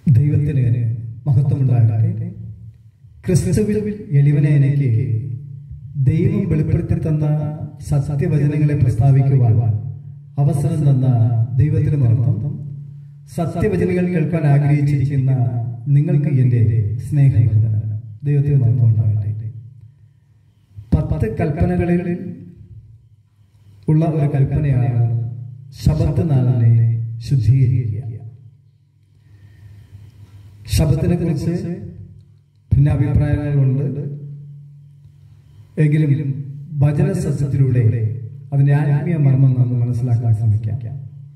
ദൈവത്തിന് മഹത്വമുണ്ടാകട്ടെ ക്രിസ്തുവിൽ എളിവനെ എനിക്ക് ദൈവം വെളിപ്പെടുത്തി തന്ന സത്യവചനങ്ങളെ പ്രസ്താവിക്കുവാൻ അവസരം തന്ന ദൈവത്തിന് മഹത്വം സത്യവചനങ്ങൾ കേൾക്കാൻ ആഗ്രഹിച്ചിരിക്കുന്ന നിങ്ങൾക്ക് എൻ്റെ സ്നേഹവന്ദനം ദൈവത്തിന് മഹത്വം ഉണ്ടാകട്ടെ പത്ത് കൽപ്പനകളിൽ ഉള്ള ഒരു കൽപ്പനയാണ് ശബത്ത് നാളിനെ ശുദ്ധീകരിക്കുക ശബത്തിനെ കുറിച്ച് ഭിന്നാഭിപ്രായങ്ങളുണ്ട് എങ്കിലും ഭജന സസ്യത്തിലൂടെ അതിന്റെ ആത്മീയ മർമ്മം നമുക്ക് മനസ്സിലാക്കാൻ ശ്രമിക്കാം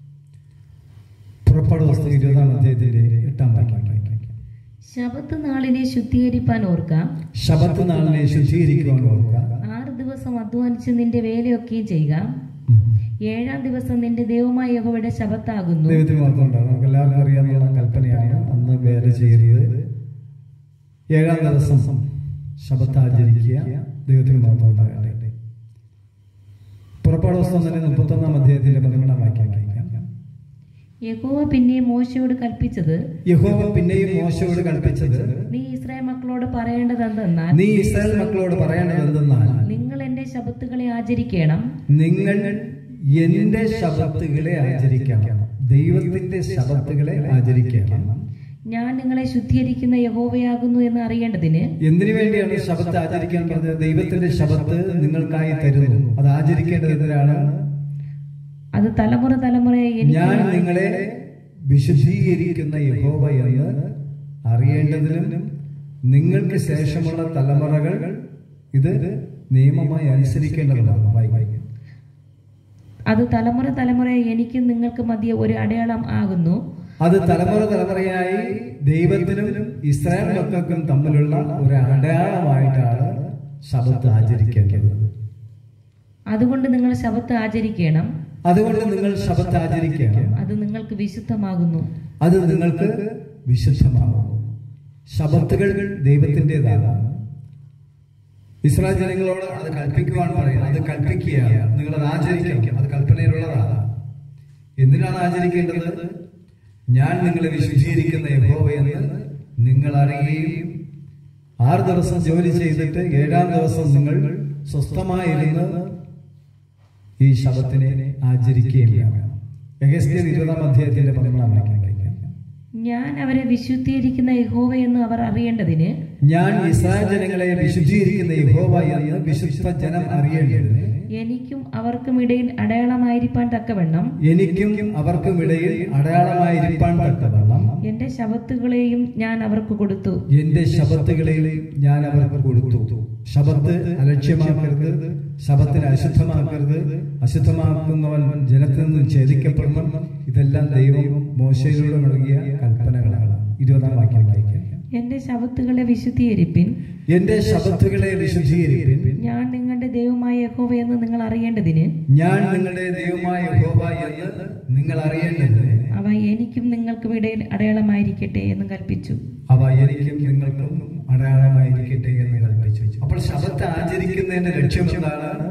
പുറപ്പാട് വസ്തു ഇരുപതാം അധ്യായത്തിന്റെ എട്ടാം വാക്യം വായിക്കാം ശബത്ത് നാളിനെ ശുദ്ധീകരിപ്പാൻ ഓർക്കാം ശബത്ത് നാളിനെ ശുദ്ധീകരിക്കുവാൻ ഓർക്കുക ആറ് ദിവസം അധ്വാനിച്ച് നിന്റെ വേലയൊക്കെയും ചെയ്യുക ഏഴാം ദിവസം നിന്റെ ദൈവമായ യഹോവയുടെ ശബത്താകുന്നു ദൈവത്തിന് മാത്രമുണ്ടാകും നമുക്ക് എല്ലാവർക്കും അറിയാവുന്ന കൽപ്പനയാണ് അന്ന് വേല ചെയ്തത് ഏഴാം ദിവസം ശബത്ത് ആചരിക്കുക ദൈവത്തിന് മാത്രം ഉണ്ടാകട്ടെ പുറപ്പാട് ദിവസം തന്നെ മുപ്പത്തൊന്നാം അധ്യായത്തിന്റെ പതിമൂന്നാം വാക്യം വായിക്കാം യഹോവ പിന്നെ മോശയോട് കൽപ്പിച്ചത് യഹോവ പിന്നെയും മോശയോട് കൽപ്പിച്ചത് നീ ഇസ്രായേൽ മക്കളോട് പറയേണ്ടതെന്തെന്നാൽ നീ ഇസ്രായേൽ മക്കളോട് പറയേണ്ടത് എന്തെന്നാൽ നിങ്ങൾ എന്റെ ശബത്തുകളെ ആചരിക്കണം നിങ്ങൾ എന്റെ ശബത്തുകളെ ആചരിക്കണം ദൈവത്തിന്റെ ശബത്തുകളെ ആചരിക്കണം ഞാൻ നിങ്ങളെ ശുദ്ധീകരിക്കുന്ന യഹോവയാകുന്നു എന്ന് അറിയേണ്ടതിന് എന്തിനു വേണ്ടിയാണ് ശബത്ത് ആചരിക്കാൻ പറഞ്ഞത് ദൈവത്തിന്റെ ശബത്ത് നിങ്ങൾക്കായി തരുന്നു അത് ആചരിക്കേണ്ടത് എന്തിനാണ് അത് തലമുറ തലമുറയെ എനിക്ക് ഞാൻ നിങ്ങളെ വിശുദ്ധീകരിക്കുന്ന യഹോവ എന്ന് അറിയേണ്ടതിനും നിങ്ങൾക്ക് ശേഷമുള്ള തലമുറകൾ ഇത് നിയമമായി അനുസരിക്കേണ്ടതാണ് വായിക്കാം അത് തലമുറ തലമുറയെ എനിക്കും നിങ്ങൾക്ക് മധ്യ ഒരു അടയാളം ആകുന്നു അത് തലമുറ തലമുറയായി ദൈവത്തിനും ഇസ്രായേൽ മക്കൾക്കും തമ്മിലുള്ള ഒരു അടയാളമായിട്ടാണ് ശബത്ത് ആചരിക്കേണ്ടത് അതുകൊണ്ട് നിങ്ങൾ ശബത്ത് ആചരിക്കണം അതുകൊണ്ട് നിങ്ങൾ ശബത്ത് ആചരിക്കണം അത് നിങ്ങൾക്ക് വിശുദ്ധമാകുന്നു അത് നിങ്ങൾക്ക് വിശുദ്ധമാകും ശബത്തുകൾ ദൈവത്തിൻ്റെതാണ് ഇസ്രായേൽ ജനങ്ങളോട് അത് കൽപ്പിക്കുവാൻ പറയുന്നത് അത് കൽപ്പിക്കുകയാണ് നിങ്ങൾ അത് ആചരിക്കണം അത് കൽപ്പനയിലുള്ളതാണ് എന്തിനാണ് ആചരിക്കേണ്ടത് ഞാൻ നിങ്ങളെ വിശുദ്ധീകരിക്കുന്ന യഹോവയെന്ന് നിങ്ങൾ അറിയുകയും ആറ് ദിവസം ജോലി ചെയ്തിട്ട് ഏഴാം ദിവസം നിങ്ങൾ സ്വസ്ഥമായിരുന്ന് ഈ ശബത്തിനെ ആചരിക്കുകയും വേണം യഹസ്കേൽ ഇരുപതാം അധ്യായത്തിന്റെ പതിമൂന്നാം വാക്യം വായിക്കാം ഞാൻ അവരെ വിശുദ്ധീകരിക്കുന്ന യഹോവ എന്ന് അവർ അറിയേണ്ടതിന് ഞാൻ ഇസ്രായേൽ ജനങ്ങളെ വിശുദ്ധീകരിക്കുന്ന യഹോവ എന്ന് വിശുദ്ധ ജനം അറിയേണ്ടതിന് എനിക്കും അവർക്കും ഇടയിൽ അടയാളമായിരിക്കാൻ തക്കവണ്ണം എനിക്കും അവർക്കും ഇടയിൽ അടയാളമായിരിക്കാൻ തക്കവണ്ണം എന്റെ ശബത്തുകളെയും ഞാൻ അവർക്ക് കൊടുത്തു എന്റെ ശബത്തുകളെയും ഞാൻ അവർക്ക് കൊടുത്തു ശബത്ത് അലക്ഷ്യമാക്കരുത് ശബത്തിനെ അശുദ്ധമാക്കരുത് അശുദ്ധമാക്കുന്നവൻ ജനത്തിൽ നിന്നും ഛേദിക്കപ്പെടണം ഇതെല്ലാം ദൈവം മോശയിലൂടെ നൽകിയ കൽപ്പനകളാണ് ഇരുപതാം വാക്യം വായിക്കാം എന്റെ ശബത്തുകളെ വിശുദ്ധീകരിപ്പിൻ എന്റെ ശബത്തുകളെ വിശുദ്ധീകരിപ്പിൻ ഞാൻ നിങ്ങളുടെ ദൈവമായ യഹോവ എന്ന് നിങ്ങൾ അറിയേണ്ടതിന് ഞാൻ നിങ്ങളുടെ ദൈവമായ യഹോവ എന്ന് നിങ്ങൾ അറിയേണ്ടത് അവ എനിക്കും നിങ്ങൾക്കും ഇടയിൽ അടയാളമായിരിക്കട്ടെ എന്ന് കൽപ്പിച്ചു അവ എനിക്കും നിങ്ങൾക്കും അടയാളമായിരിക്കട്ടെ എന്ന് കൽപ്പിച്ചു അപ്പോൾ ശബത്ത് ആചരിക്കുന്നതിന്റെ ലക്ഷ്യം എന്താണ്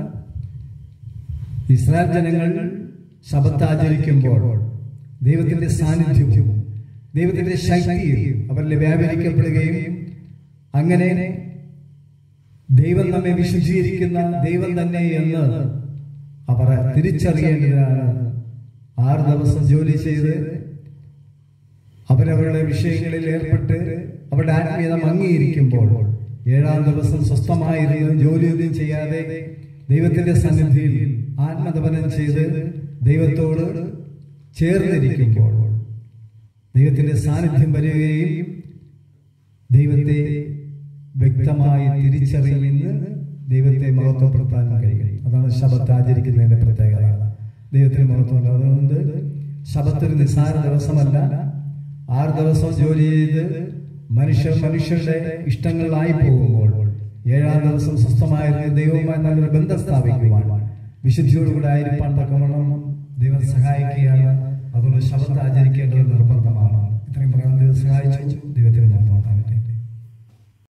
ഇസ്രായേൽ ജനങ്ങൾ ശബത്ത് ആചരിക്കുമ്പോൾ ദൈവത്തിന്റെ സാന്നിധ്യവും ദൈവത്തിന്റെ ശക്തിയും അവരിൽ വ്യാപരിക്കപ്പെടുകയും അങ്ങനെ ദൈവം നമ്മെ വിശുദ്ധീകരിക്കുന്ന ദൈവം തന്നെ എന്ന് അവർ തിരിച്ചറിയേണ്ടതാണ് ആറ് ദിവസം ജോലി ചെയ്ത് അവരവരുടെ വിഷയങ്ങളിൽ ഏർപ്പെട്ട് അവരുടെ ആത്മീയത മങ്ങിയിരിക്കുമ്പോൾ ഏഴാം ദിവസം സ്വസ്ഥമായിരുന്നു ജോലിയൊന്നും ചെയ്യാതെ ദൈവത്തിന്റെ സന്നിധിയിൽ ആത്മതപനം ചെയ്ത് ദൈവത്തോട് ചേർന്നിരിക്കുമ്പോൾ ദൈവത്തിന്റെ സാന്നിധ്യം വരികയും ദൈവത്തെ വ്യക്തമായി തിരിച്ചറിയുമെന്ന് ദൈവത്തെ മഹത്വപ്പെടുത്താൻ കഴിയും അതാണ് ശബത്ത് ആചരിക്കുന്നതിന്റെ പ്രത്യേകത ദൈവത്തിന് മഹത്വം അതുകൊണ്ട് ശബത്ത് ഒരു നിസ്സാര ദിവസമല്ല ആറ് ദിവസം ജോലി ചെയ്ത് മനുഷ്യർ മനുഷ്യരുടെ ഇഷ്ടങ്ങളിലായി പോകുമ്പോൾ ഏഴാം ദിവസം സ്വസ്ഥമായിരുന്ന ദൈവവുമായി നല്ലൊരു ബന്ധം സ്ഥാപിക്കുവാൻ വിശുദ്ധിയോടുകൂടെ ആയിരിക്കാൻ തക്കവണ്ണം ദൈവം സഹായിക്കുകയാണ് അതുകൊണ്ട് ശബത്ത് ആചരിക്കേണ്ടത് നിർബന്ധമാണ് ഇത്രയും പറയാൻ ദൈവം സഹായിച്ചു ദൈവത്തിന് മഹത്വം ഉണ്ടാകട്ടെ